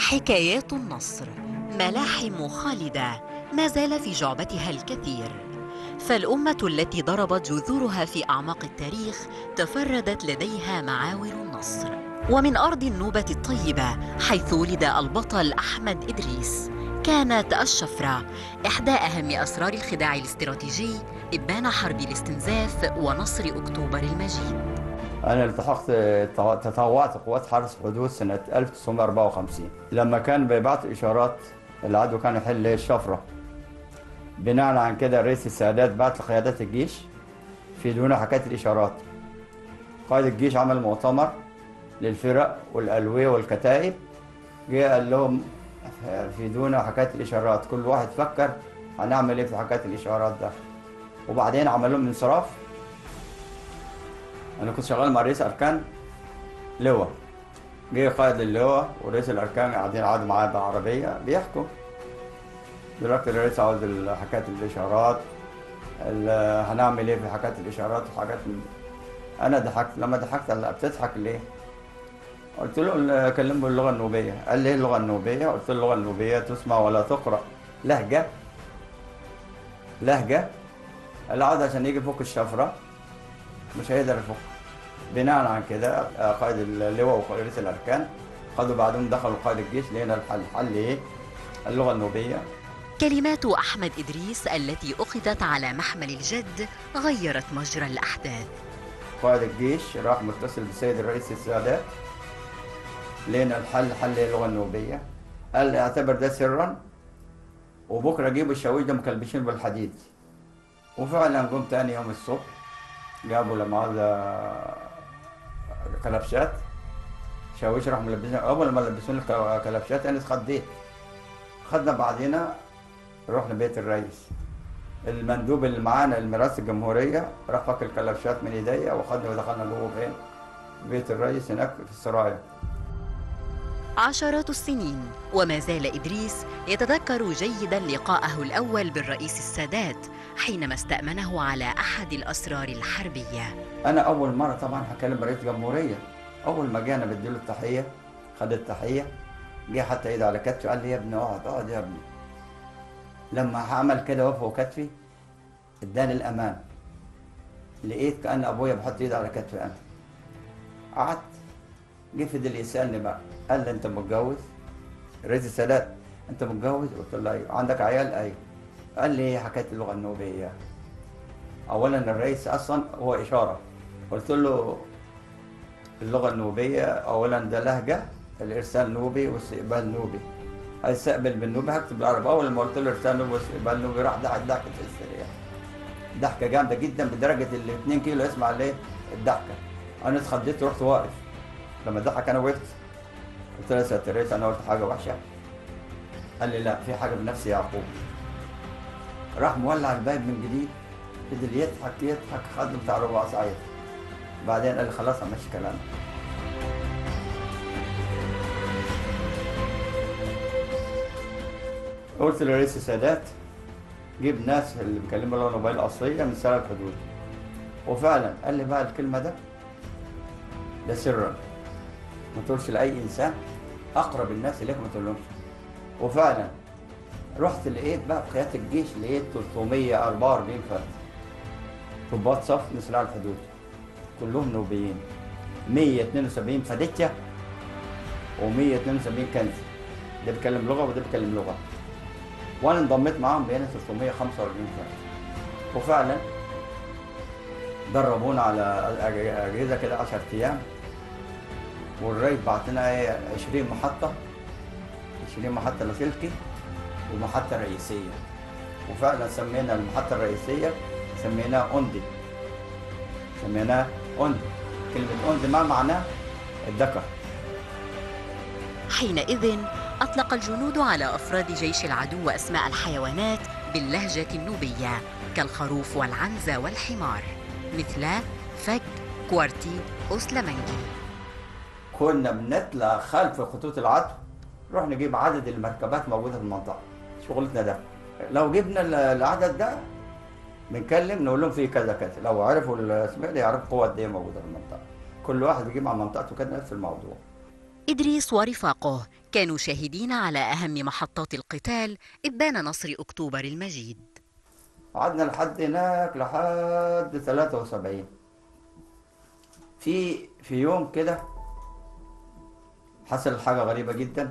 حكايات النصر ملاحم خالدة ما زال في جعبتها الكثير فالأمة التي ضربت جذورها في أعماق التاريخ تفردت لديها معاول النصر ومن أرض النوبة الطيبة حيث ولد البطل أحمد إدريس كانت الشفرة إحدى أهم أسرار الخداع الاستراتيجي إبان حرب الاستنزاف ونصر أكتوبر المجيد أنا التحقت تطوعت قوات حرس حدود سنة 1954 لما كان بيبعت إشارات العدو كان يحل الشفرة بناء عن كده رئيس السادات بعت لقيادات الجيش في دون حكاية الإشارات قائد الجيش عمل مؤتمر للفرق والألوية والكتائب جه قال لهم في دون حكاية الإشارات كل واحد فكر هنعمل إيه في حكاية الإشارات ده وبعدين عمل لهم انصراف انا كنت شغال مع رئيس اركان لواء جه قائد اللواء ورئيس الاركان قاعدين قعدوا معاه بعربيه بيحكوا دلوقتي الرئيس عاوز حكايه الاشارات هنعمل ايه في حكايه الاشارات وحاجات من انا ضحكت لما ضحكت قال بتضحك ليه؟ قلت له كلمه باللغه النوبيه قال لي ايه اللغه النوبيه؟ قلت له اللغه النوبيه تسمع ولا تقرا لهجه لهجه قال عاوز عشان يجي فوق الشفره مش هيقدر يفك بناء عن كده قائد اللواء ورئيس الاركان خدوا بعدهم دخلوا قائد الجيش لقينا الحل حل ايه؟ اللغه النوبيه كلمات احمد ادريس التي اخذت على محمل الجد غيرت مجرى الاحداث قائد الجيش راح متصل بالسيد الرئيس السادات لقينا الحل حل اللغه النوبيه قال اعتبر ده سرا وبكره جيبوا الشاويش ده مكلبشين بالحديد وفعلا قمت تاني يوم الصبح جابوا لما كلبشات شاويش راحوا ملبسين اول ما لبسوني كلبشات انا اتخضيت خدنا بعضينا رحنا بيت الرئيس المندوب اللي معانا الميراث الجمهوريه راح فك الكلبشات من ايديا وخدنا ودخلنا جوه فين بيت الرئيس هناك في السرايا عشرات السنين وما زال إدريس يتذكر جيدا لقاءه الأول بالرئيس السادات حينما استأمنه على أحد الأسرار الحربية أنا أول مرة طبعا هكلم رئيس جمهورية أول ما جانا بديله التحية خد التحية جه حتى إيده على كتفي قال لي يا ابني اقعد اقعد يا ابني لما عمل كده وقف كتفي اداني الأمان لقيت كأن أبويا بحط إيده على كتفي أنا قعدت جه فضل يسألني بقى قال لي أنت متجوز؟ رئيس السادات أنت متجوز؟ قلت له أيوه عندك عيال؟ أيوه قال لي حكايه اللغه النوبيه اولا الرئيس اصلا هو اشاره قلت له اللغه النوبيه اولا ده لهجه الارسال نوبي واستقبال نوبي هيستقبل بالنوبي هكتب بالعربي اول ما قلت له ارسال نوبي واستقبال نوبي راح ضحك ضحكه السريع ضحكه جامده جدا بدرجه ال 2 كيلو يسمع ليه الضحكه انا اتخضيت ورحت واقف لما ضحك انا وقفت قلت له يا سياده الرئيس انا قلت حاجه وحشه قال لي لا في حاجه بنفسي يا يعقوب راح مولع الباب من جديد فضل يضحك يضحك خد بتاع ربع ساعه بعدين قال لي خلاص همشي كلامك قلت لرئيس السادات جيب ناس اللي بيكلموا اللغه النوبيه الاصليه من سنه الحدود وفعلا قال لي بقى الكلمه ده ده سرا ما تقولش لاي انسان اقرب الناس اليك ما تقولهمش وفعلا رحت لقيت بقى في قياده الجيش لقيت 344 فرد ضباط صف من سلاح الحدود كلهم نوبيين 172 فاديتيا و172 كنز ده بيتكلم لغه وده بيتكلم لغه وانا انضميت معاهم بقينا 345 فرد وفعلا دربونا على اجهزه كده 10 ايام والرئيس بعت لنا 20 محطه 20 محطه لاسلكي ومحطة رئيسية وفعلا سمينا المحطة الرئيسية سميناها أوندي سميناها أوندي كلمة أوندي ما معناه الذكر حينئذ أطلق الجنود على أفراد جيش العدو أسماء الحيوانات باللهجة النوبية كالخروف والعنزة والحمار مثل فج كوارتي أسلمنجي كنا بنطلع خلف خطوط العدو نروح نجيب عدد المركبات موجودة في المنطقة شغلتنا ده لو جبنا العدد ده بنكلم نقول لهم في كذا كذا لو عرفوا الاسماء دي يعرفوا قوة قد ايه موجودة في المنطقة كل واحد بيجيب مع منطقته كده نفس الموضوع إدريس ورفاقه كانوا شاهدين على أهم محطات القتال إبان نصر أكتوبر المجيد قعدنا لحد هناك لحد 73 في في يوم كده حصل حاجة غريبة جدا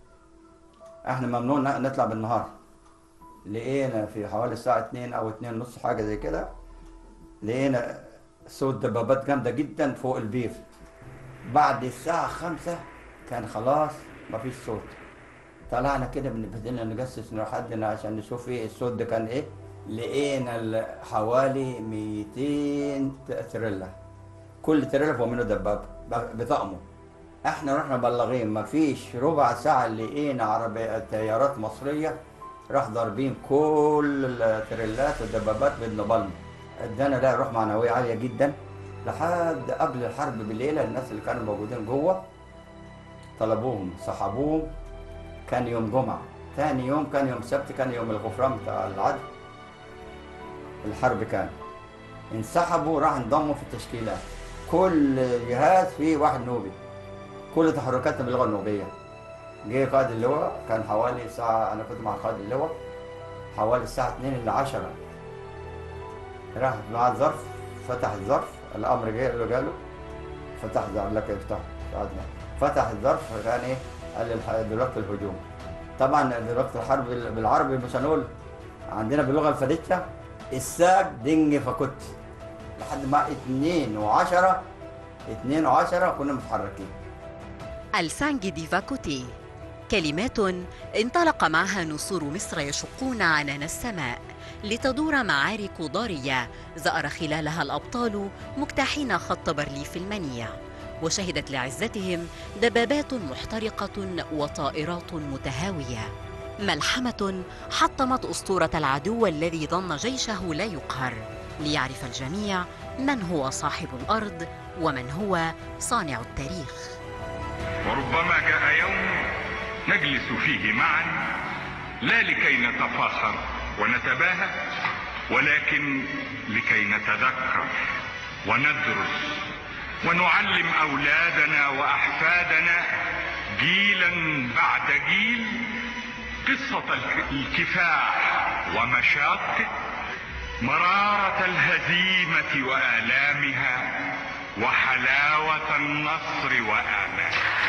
احنا ممنوع ن- نطلع بالنهار لقينا في حوالي الساعة اتنين أو اتنين ونص حاجة زي كده لقينا صوت دبابات جامدة جدا فوق البير بعد الساعة خمسة كان خلاص مفيش صوت طلعنا كده من بدينا نجسس لحد عشان نشوف ايه الصوت ده كان ايه لقينا ال- حوالي 200 تريلا كل تريلا فوق منه دبابة ب- بطقمه احنا رحنا بلغين مفيش ربع ساعة لقينا عربية طيارات مصرية راح ضاربين كل التريلات والدبابات بالنبالم ادانا لا روح معنوية عالية جدا لحد قبل الحرب بالليلة الناس اللي كانوا موجودين جوه طلبوهم سحبوهم كان يوم جمعة ثاني يوم كان يوم سبت كان يوم الغفران بتاع العدل الحرب كان انسحبوا راح انضموا في التشكيلات كل جهاز فيه واحد نوبي كل تحركاتنا باللغة النوبية جه قائد اللواء كان حوالي الساعة أنا كنت مع قائد اللواء حوالي الساعة 2 إلا 10 راح مع الظرف فتح الظرف الأمر جه له جاله فتح الظرف قال لك افتح قعدنا. فتح الظرف كان إيه قال الح- دلوقتي الهجوم طبعا دلوقتي الحرب بال- بالعربي مش هنقول عندنا باللغة الفرنسية الساق دنج فكت لحد ما 2 و10 2 و10 كنا متحركين السانج ديفاكوتي كلمات انطلق معها نسور مصر يشقون عنان السماء لتدور معارك ضارية زأر خلالها الأبطال مجتاحين خط بارليف المنيع وشهدت لعزتهم دبابات محترقة وطائرات متهاوية ملحمة حطمت أسطورة العدو الذي ظن جيشه لا يقهر ليعرف الجميع من هو صاحب الأرض ومن هو صانع التاريخ وربما جاء يوم نجلس فيه معا لا لكي نتفاخر ونتباهى ولكن لكي نتذكر وندرس ونعلم اولادنا واحفادنا جيلا بعد جيل قصه الك- الكفاح ومشاقه مراره الهزيمه والامها وحلاوه النصر واماله